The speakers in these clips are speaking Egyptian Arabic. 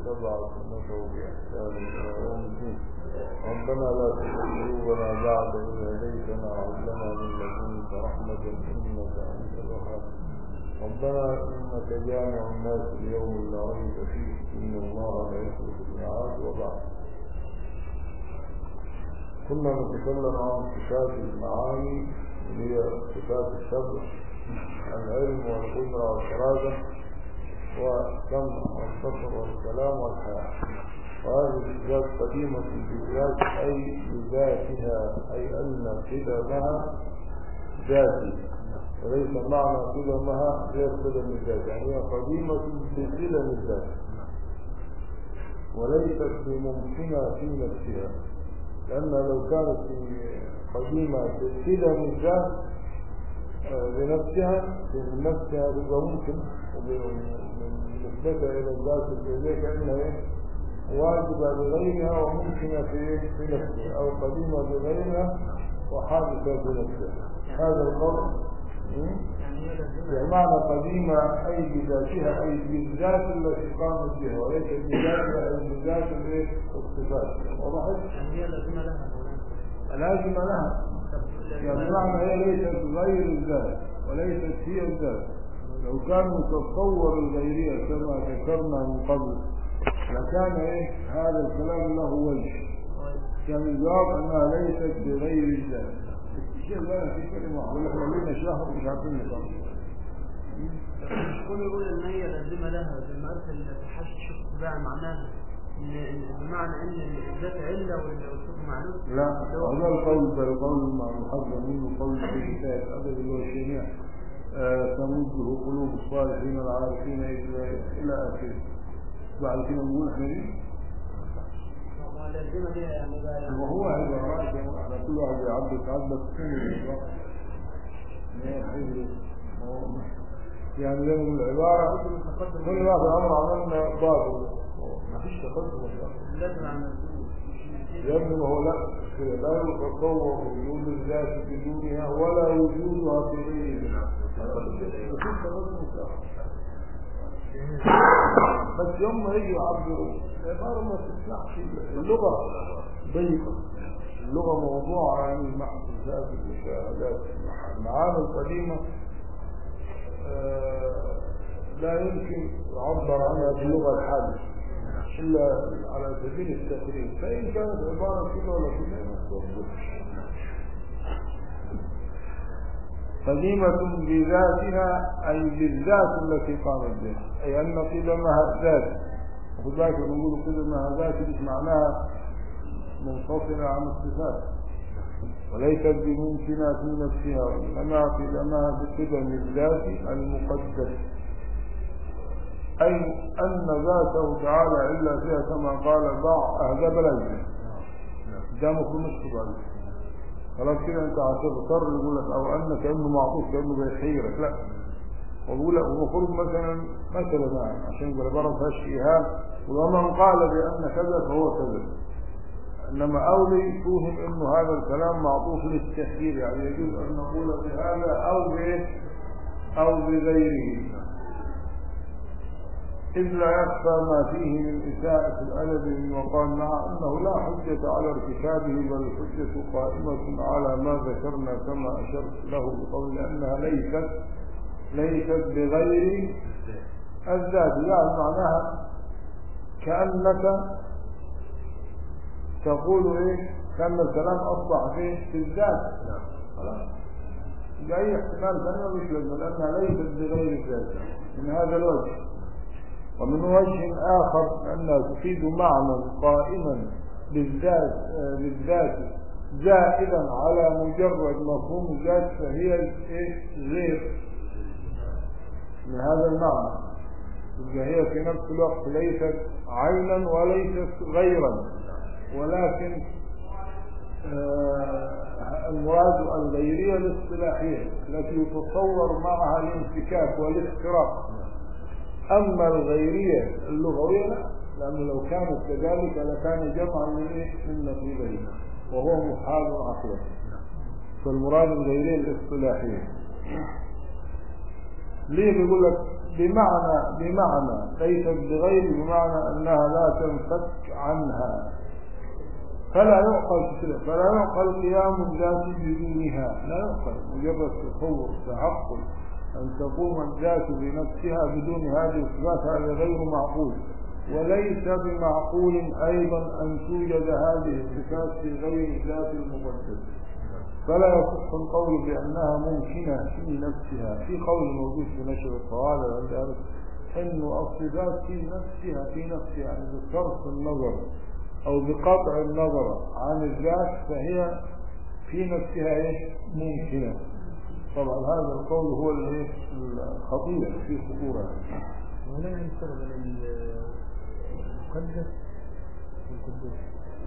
واتبع سنته بإحسان إلى يوم الدين ربنا لا تزغ قلوبنا بعد إذ هديتنا وهب لنا من لدنك رحمة إنك أنت الوهاب ربنا إنك جامع الناس ليوم لا ريب فيه إن الله لا يخلف الميعاد وبعد كنا نتكلم عن صفات المعاني اللي هي صفات الصبر العلم والقدرة والشرازة والسمع والبصر والكلام والحياة وهذه الصفات قديمة بالذات أي بذاتها أي أن قدمها ذاتي وليس معنى قدمها غير قدم الذات يعني هي قديمة بقدم الذات وليست بممكنة في نفسها لأنها لو كانت قديمة بقدم الذات بنفسها في نفسها بيبقى ممكن بالنسبة إلى الذات الجزية كأنها واجبة بغيرها وممكنة في في نفسها أو قديمة بغيرها وحادثة بنفسها هذا القول بمعنى قديمة أي بذاتها أي بالذات التي قامت بها وليس بذاتها أي بذات الصفات وضحت؟ يعني هي لازمة لها لازمة لها يعني معنى هي ليست غير الذات وليست هي الذات لو كان متصور الغيرية كما ذكرنا من قبل لكان ايه هذا الكلام له وجه كان الجواب انها ليست بغير الذات الشيء ده في كلمة واحدة احنا لنا شهر مش عارفين نقرأ كل يقول ان هي لازمة لها زي ما قلت التحشي شوف بقى معناها إن- بمعنى ان الذات علة والصوت معلوم لا هذا القول ده القول المحذر منه قول في كتاب أبد اللي هو الشيماء تمده قلوب الصالحين العارفين إلى إلى آخره بعد كده نقول احنا دي لازمة ليها يعني بقى يعني وهو عبارات على كل واحد يعبد يتعبد سنة يعني لأن العبارة كل واحد أمر عملنا باب ما فيش تقدم ولا لازم عن الوجود يا ابني ما هو لا لا يتصور وجود الذات بدونها ولا وجودها في غيرها مفيش تقدم وتأخر. بس يوم ما يجي يعبروا العبارة ما تسمعش اللغة ضيقة اللغة موضوع عن المحسوسات المشاهدات المعاني القديمة آه، لا يمكن يعبر عنها باللغة الحادثة إلا على سبيل التقريب فإن كانت عبارة كده ولا كده ما توصلش قديمة بذاتها أي بالذات التي قامت بها أي أن قدمها ذات وخد بالك لما نقول قدمها ذات مش معناها منفصلة عن الصفات وليست بممكنة في نفسها وإنما قدمها بقدم الذات المقدس أي أن ذاته تعالى إلا فيها كما قال ضع أهدى بلد ده مفهوم السؤال خلاص كده انت هتضطر يقول لك او ان كانه معطوف كانه بيحيرك لا وبقول لك المفروض مثلا مثلا يعني عشان يبقى العباره ما فيهاش ايهام ومن قال بان كذا فهو كذا انما اولي فهم انه هذا الكلام معطوف للتحذير يعني يجوز ان نقول بهذا او بايه او بغيره إذ لا يخفى ما فيه من إساءة الأدب من وقال مع أنه لا حجة على ارتكابه بل الحجة قائمة على ما ذكرنا كما أشرت له بقول أنها ليست ليست بغير الذات يعني معناها كأنك تقول إيه كأن الكلام أصبح فيه في الذات خلاص بأي احتمال ثاني مش لازم لأنها ليست بغير الذات من هذا الوجه ومن وجه آخر أنها تفيد معنى قائما بالذات آه، بالذات زائدا على مجرد مفهوم الذات فهي إيه؟ غير من هذا المعنى يبقى هي في نفس الوقت ليست عينا وليست غيرا ولكن آه، المراد الغيرية الاصطلاحية التي يتصور معها الانفكاك والافتراق أما الغيرية اللغوية لا لأنه لو كانت كذلك لكان جمعا من إيه؟ من نقيضين وهو محال عقلا فالمراد الغيرية الاصطلاحية ليه بيقول لك بمعنى بمعنى ليست بغير بمعنى أنها لا تنفك عنها فلا يعقل كده فلا يعقل قيام الذات بدونها لا يعقل مجرد تصور تعقل أن تقوم الذات بنفسها بدون هذه الصفات هذا غير معقول وليس بمعقول أيضا أن توجد هذه الصفات في غير الذات المقدسة فلا يصح القول بأنها ممكنة في نفسها في قول موجود في نشر الطوال عند أهل أن الصفات في نفسها في نفسها يعني بصرف النظر أو بقطع النظر عن الذات فهي في نفسها إيش ممكنة طبعا هذا القول هو الايه الخطير في خطورة ولا ينسب المقدس والقدوس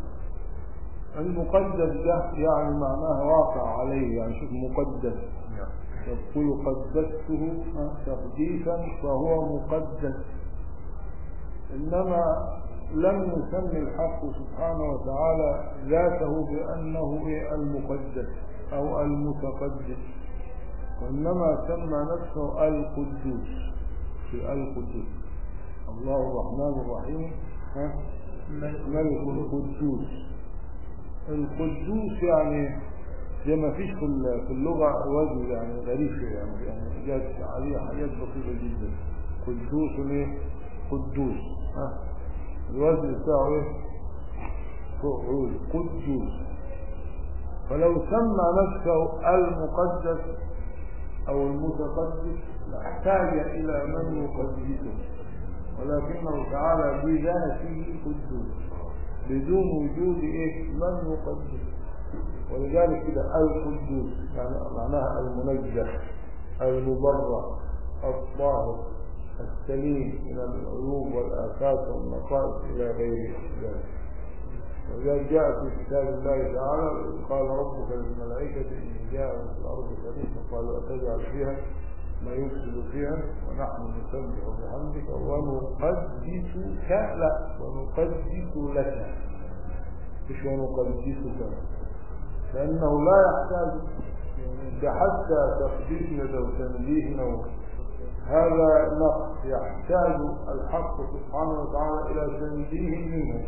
المقدس ده يعني معناه واقع عليه يعني شوف مقدس يقول قدسته تقديسا فهو مقدس إنما لم يسمي الحق سبحانه وتعالى ذاته بأنه المقدس أو المتقدس وإنما سمى نفسه القدوس في القدوس الله الرحمن الرحيم ملك القدوس القدوس يعني زي ما فيش في في اللغة وزن يعني غريب يعني يعني جات عليه حاجات بسيطة جدا قدوس ايه قدوس ها الوزن بتاعه ايه فعول قدوس فلو سمى نفسه المقدس او المتقدس لاحتاج الى من يقدسه ولكنه تعالى بذاته قدوس بدون وجود ايه من يقدس ولذلك كده القدوس يعني معناها المنجح المبرأ الطاهر السليم من العيوب والآفات والنقائص إلى غير ذلك وذلك جاء في كتاب الله تعالى قال ربك للملائكة إن جاء في الأرض خليفة قالوا أتجعل فيها ما يفسد فيها ونحن نسبح بحمدك ونقدسك لا ونقدس لك مش ونقدسك لأنه لا يحتاج حتى تقديسنا وتنبيهنا هذا نقص يحتاج الحق سبحانه وتعالى إلى تنبيه منه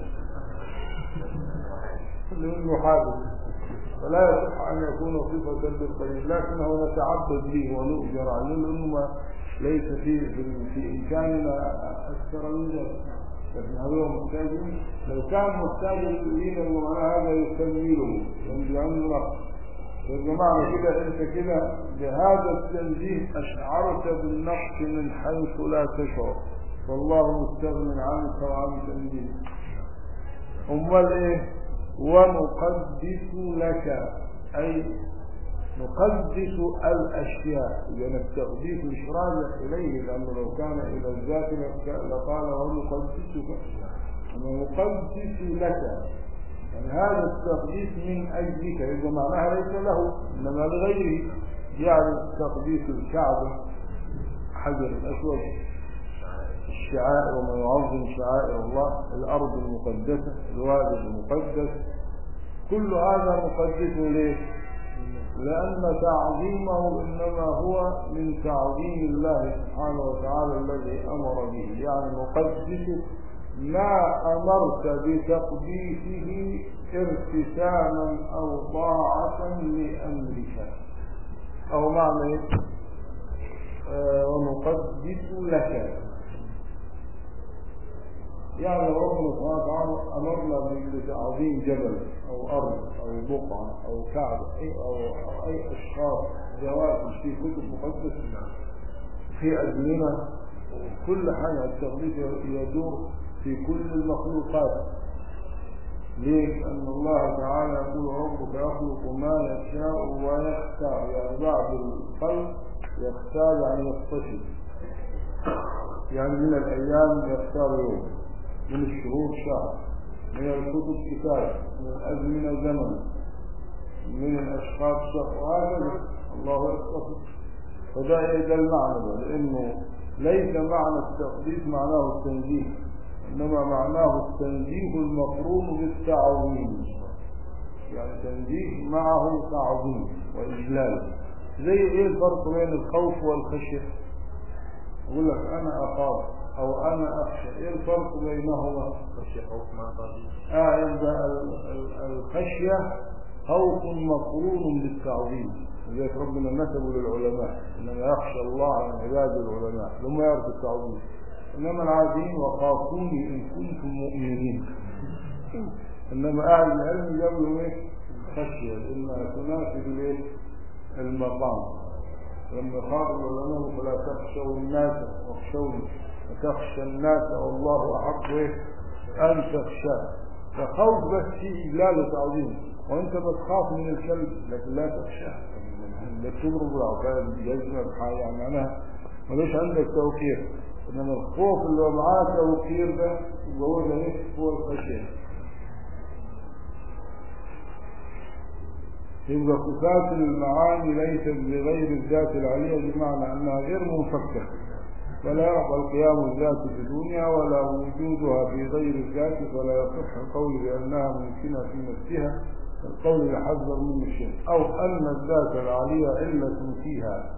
لأنه حادث فلا يصح أن يكون صفة للقليل لكنه نتعبد به ونؤجر عليه لأنه ليس في في إمكاننا أكثر من ذلك لكن هذا محتاج لو كان محتاجا يريد أن هذا يكمله يعني عنده نقص فالجماعة كده انت كده بهذا التنزيه اشعرت بالنقص من حيث لا تشعر فالله مستغن عنك وعن تنزيه امال ايه ونقدس لك اي نقدس الاشياء لان التقديس مش راجع اليه لانه لو كان الى الذات لقال ونقدسك ونقدس لك يعني هذا التقديس من أجلك إذا معناها ليس له إنما لغيره يعني تقديس الكعبة حجر الأسود الشعائر وما يعظم شعائر الله الأرض المقدسة الوادي المقدس كل هذا مقدس ليه لأن تعظيمه إنما هو من تعظيم الله سبحانه وتعالى الذي أمر به يعني مقدس ما أمرت بتقديسه ارتساما أو طاعة لأمرك أو معنى آه ونقدس لك يعني ربنا سبحانه وتعالى أمرنا بتعظيم جبل أو أرض أو بقعة أو كعبة أو, أو أي أشخاص جواب في كتب مقدسة في أزمنة كل حاجة التقديس يدور في كل المخلوقات ليه؟ أن الله تعالى يقول ربك يخلق ما يشاء ويختار يعني بعد الخلق يختار يعني يختصر يعني من الأيام يختار يوم من الشهور شهر من الكتب كتاب من الأزمنة زمن من الأشخاص شهر وهكذا الله يختصر فده إيه ده المعنى ده لأنه ليس معنى التقديس معناه التنزيه إنما معناه التنزيه المقرون بالتعظيم يعني تنزيه معه تعظيم وإجلال زي إيه الفرق بين الخوف والخشية يقول لك أنا أخاف أو أنا أخشى إيه الفرق بينهما؟ خشية خوف ما طاغي آه يبقى ال- ال- الخشية خوف مقرون بالتعظيم لذلك ربنا نسبه للعلماء إنما يخشى الله عن عباد العلماء لما يعرف التعظيم إنما العاديين وخافوني إن كنتم مؤمنين إنما أهل العلم جابوا له إيه؟ الخشية لأنها تناسب الإيه؟ المقام لما خاطب العلماء فلا تخشوا الناس واخشوني وتخشى الناس والله أحق إيه؟ أن تخشاه فخوف بس فيه إجلال تعظيم وأنت بتخاف من الكلب لكن لا تخشاه لا تضرب العقاب يجمع حاجة يعني معناها ملوش عندك توقير إنما الخوف اللي هو معاه توقير ده يبقى هو ده إيه؟ هو الخشية يبقى صفات المعاني ليست بغير الذات العلية بمعنى أنها غير منفكة فلا يعقل القيام الذات في الدنيا ولا وجودها في غير الذات فلا يصح القول بأنها ممكنة في نفسها القول يحذر منه الشيء أو أن الذات العلية علة فيها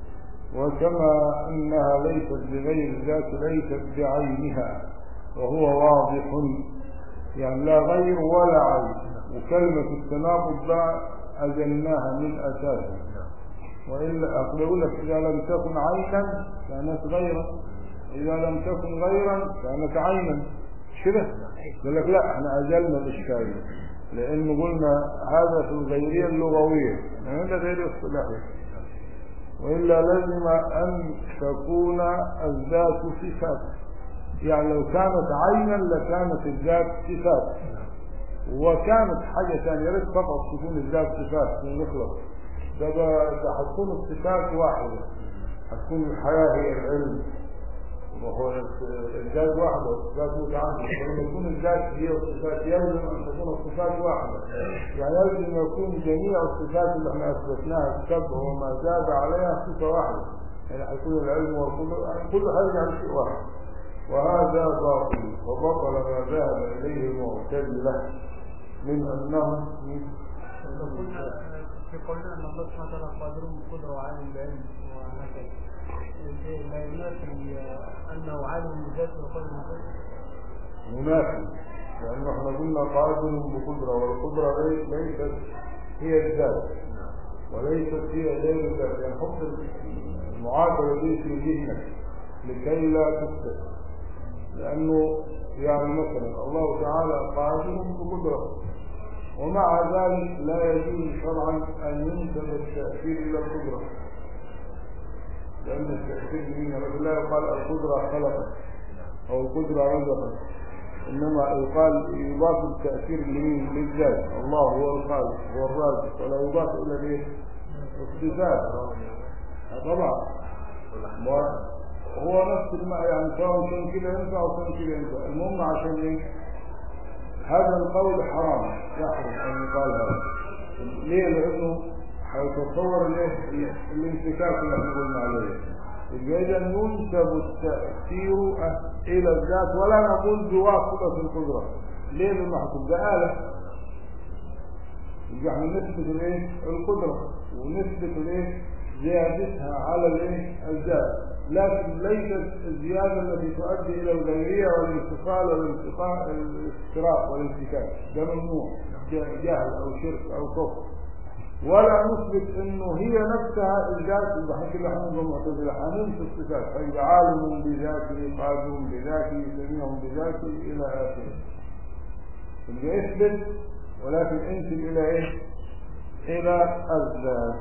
وكما أنها ليست بغير الذات ليست بعينها وهو واضح يعني لا غير ولا عين وكلمة التناقض بقى أجلناها من أساسها وإلا أقول أقول لك إذا لم تكن عينا كانت غيرا إذا لم تكن غيرا كانت عينا مش كده قال لك لا احنا أجلنا الإشكالية لأن قلنا هذا في الغيرية اللغوية يعني هذا غير اصطلاحي وإلا لازم أن تكون الذات صفات يعني لو كانت عينا لكانت الذات صفات وكانت حاجة ثانية يا ريت فقط تكون الذات صفات نخلص ده ده ده هتكون الصفات واحدة هتكون الحياة هي العلم وهو الذات واحدة والصفات متعددة فلما تكون الذات هي الصفات يلزم أن تكون الصفات واحدة يعني يلزم أن يكون جميع الصفات اللي احنا أثبتناها السبع وما زاد عليها صفة واحدة يعني هيكون العلم والكل يعني كل حاجة عن شيء واحد وهذا باطل وبطل ما ذهب إليه المعتزلة من أنهم قلنا في قولنا ان الله سبحانه وتعالى قادر بقدره وعالم بعلم وهكذا لا ينافي انه عالم بذاته وقادر بقدره منافي لأن احنا قلنا قادر بقدرة والقدرة لي- ليست هي الذات وليست هي غير الذات يعني حط المعادلة دي في ذهنك لكي لا تفتح لأنه يعني مثلا الله تعالى قادر بقدرة ومع ذلك لا يجوز شرعا أن ينسب التأثير إلى القدرة لأن التأثير من لا يقال القدرة خلقت أو القدرة رزقت إنما يقال يضاف التأثير لمين للذات الله هو الخالق هو الرازق ولا يضاف إلى الإيه؟ الصفات طبعا هو نفس الماء يعني سواء كان كده ينفع أو كان كده ينفع المهم عشان إيه هذا القول حرام يحرم أن يقال هذا ليه لأنه هيتصور الايه الانفكاك اللي احنا قلنا عليه يبقى اذا ينسب التأثير إلى الذات ولا نقول بواسطة القدرة ليه لأنه هتبقى آلة يبقى احنا نثبت الايه القدرة ونثبت الايه زيادتها على الايه الذات لكن ليست الزيادة التي تؤدي إلى الغيرية والانتقال والانتقال الافتراق والانتكاك ده ممنوع جهل أو شرك أو كفر ولا نثبت انه هي نفسها الذات اللي حكي اللي احنا المعتزله هننسى الصفات فيبقى عالم بذاته قادر بذاته سميع بذاته الى اخره يبقى اثبت ولكن انسب الى ايه؟ الى الذات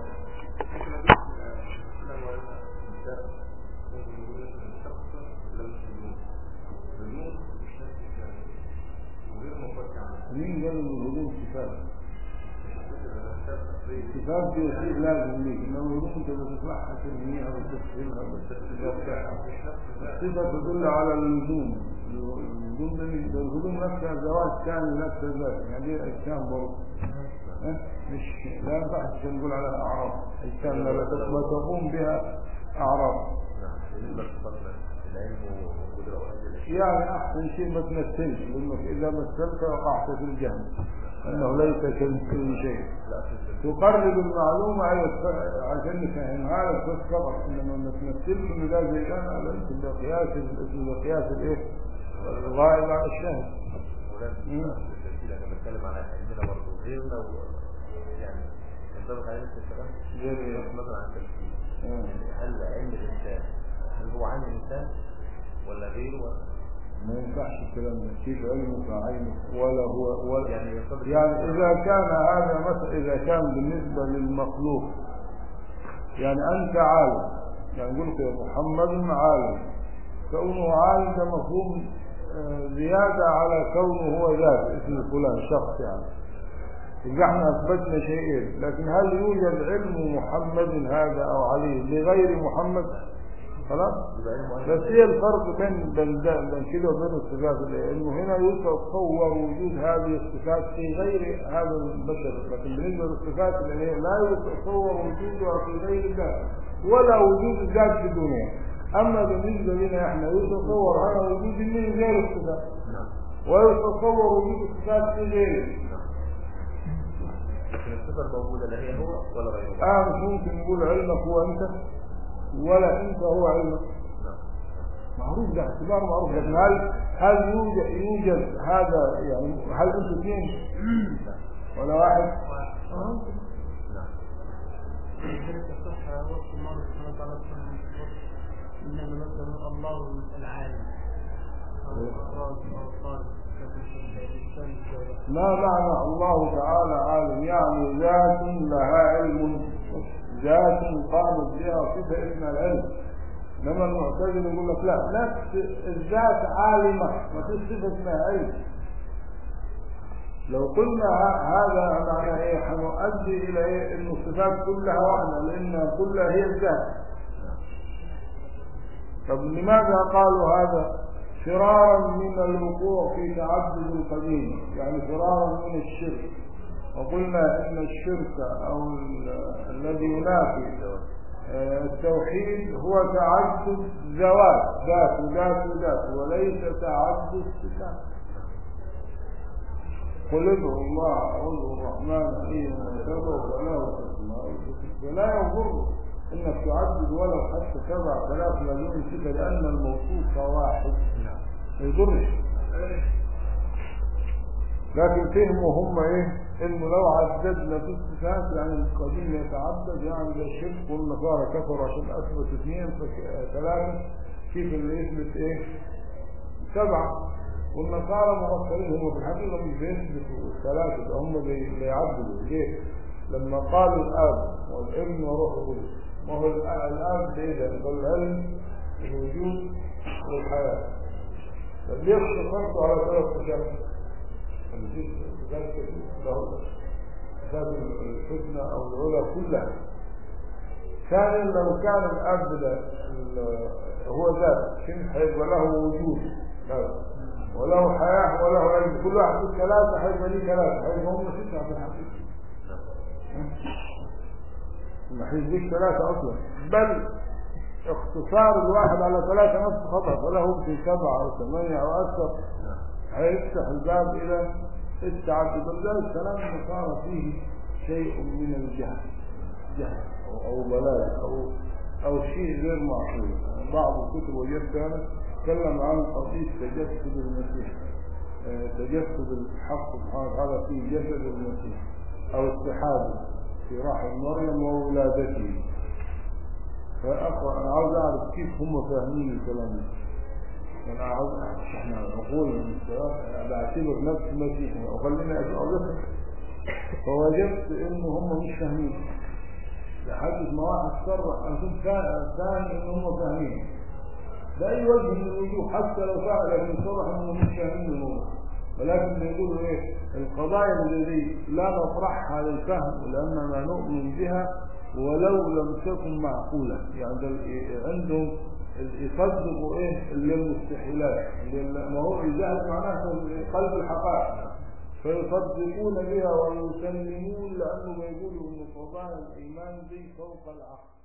مين قال ان الهدوء صفات؟ صفات دي شيء لازم ليك انما الهدوء انت بتطلعها ترميها وتفهمها وتفتحها الصفه تدل على اللزوم اللزوم ده ده الهدوم نفسها زواج ثاني نفس الذات يعني دي اجسام برضه ها؟ مش لا ينفع نقول على اعراض اجسام لا لا تقوم بها اعراض يعني احسن شيء ما تمثلش لانك اذا مثلت وقعت في الجهل أنه ليس كمثله شيء لا في تقرب المعلومة أيوة ف- عشان نفهمها لك بس فقط إنما ما تمثلش إن ده زي ده لا أنت ده قياس اسمه ده قياس الإيه؟ الغائب على الشاهد مولانا مم. التمثيل انا بتكلم على علمنا برضه غيرنا و... يعني ينطبق علينا الاستشراف غير إيه؟ بغض النظر عن التمثيل مم. هل علم الانسان هل هو علم الانسان ولا غيره ولا ما ينفعش الكلام ده كيف علمه كعينه ولا هو ولا يعني ينطبق يعني إذا كان هذا مثلا إذا كان بالنسبة للمخلوق يعني أنت عالم يعني نقول لك محمد عالم كونه عالم ده مفهوم آه، زيادة على كونه هو ذات اسم فلان شخص يعني يبقى احنا أثبتنا شيئين لكن هل يوجد علم محمد هذا أو علي لغير محمد خلاص يبقى علم بس معين هي الفرق بين بين ده- بين كده وبين الصفات اللي- انه هنا يتصور وجود هذه الصفات في غير هذا البشر لكن بالنسبه للصفات اللي هي لا يتصور وجودها في غير الله ولا وجود الذات في الدنيا اما بالنسبه لنا احنا يتصور هذا وجود من غير الصفات نعم ويتصور وجود الصفات في غيره نعم لكن الصفة الموجودة لا هي هو ولا غيره اه مش ممكن نقول علمك هو انت ولا انت هو علمك نعم معروف ده اعتبار معروف لكن هل هل يوجد يوجد هذا يعني هل انتم اثنين ولا واحد؟ آه. نعم لذلك الصح وصف الله سبحانه وتعالى سبحانه وتعالى إنما مثلا الله العالم أو الراجل أو الطالب الإنسان الجوهر ما معنى الله تعالى عالم يعني ذات لها علم ذات قامت بها صفة اسمها العلم انما المعتزله يقول لك لا نفس الذات عالمه ما فيش صفه اسمها علم لو قلنا ه- هذا معنى ايه هنؤدي الى ايه ان الصفات كلها واحده لان كلها هي الذات طب لماذا قالوا هذا فرارا من الوقوع في تعدد القديم يعني فرارا من الشرك وقلنا ان الشرك او ال- الذي ينافي آه، التوحيد هو تعدد ذوات ذات وذات وذات وليس تعدد صفات قل ادعوا الله او ادعوا الرحمن ايما تدعوا فله الاسماء الحسنى فلا يضر انك تعدد ولو حتى سبع ثلاث مليون صفه لان الموصوف واحد نعم ما يضرش لكن فهموا هم ايه انه لو عددنا في الصفات يعني القديم يتعدد يعني ده شرك والنصارى كفروا عشان اثبت اثنين فك- ثلاثه كيف اللي يثبت ايه سبعه والنصارى مغفلين هم في الحقيقه مش بيثبتوا ثلاثه ده هم بي- بيعدلوا ليه؟ لما قالوا الاب والابن وروح القدس ما هو الآ- الاب ده ايه ده؟ قال العلم الوجود والحياه طب ليه اختصرتوا على ثلاث صفات؟ صفات الحسنى او العلى كلها ثانيا لو كان الاب ده ال- هو ذات شنو هيبقى له وجود لا وله حياه وله علم كل واحد فيه ثلاثه هيبقى ليه ثلاثه هيبقى هم سته في الحقيقه ما حيزيك ثلاثه اصلا بل اختصار الواحد على ثلاثه نفس خطا فله في سبعه او ثمانيه او اكثر هيفتح الباب الى التعدد ولذلك كلام النصارى فيه شيء من الجهل جهل او او ضلال او او شيء غير معقول بعض الكتب وجدت انا تكلم عن قضيه تجسد المسيح آه، تجسد الحق سبحانه وتعالى في جسد المسيح او اتحاده في رحم مريم وولادته فأقرأ أنا عاوز أعرف كيف هم فاهمين الكلام ده انا عاوز احنا عقول من الشباب أنا بعتبر نفسي مسيحي وخليني اجاوبك فوجدت ان هم مش فاهمين لحد ما واحد صرح انا كنت فا- فاهم ان هم فاهمين باي وجه من الوجوه حتى لو فعل لكن صرح انهم مش فاهمين الموضوع ولكن يقولوا ايه القضايا اللي دي لا نطرحها للفهم لاننا نؤمن بها ولو لم تكن معقوله يعني ده ال- عندهم يصدقوا ايه اللي المستحيلات اللي ما هو الجهل معناه قلب الحقائق فيصدقون بها ويسلمون لانه بيقولوا ان قضايا الايمان دي فوق العقل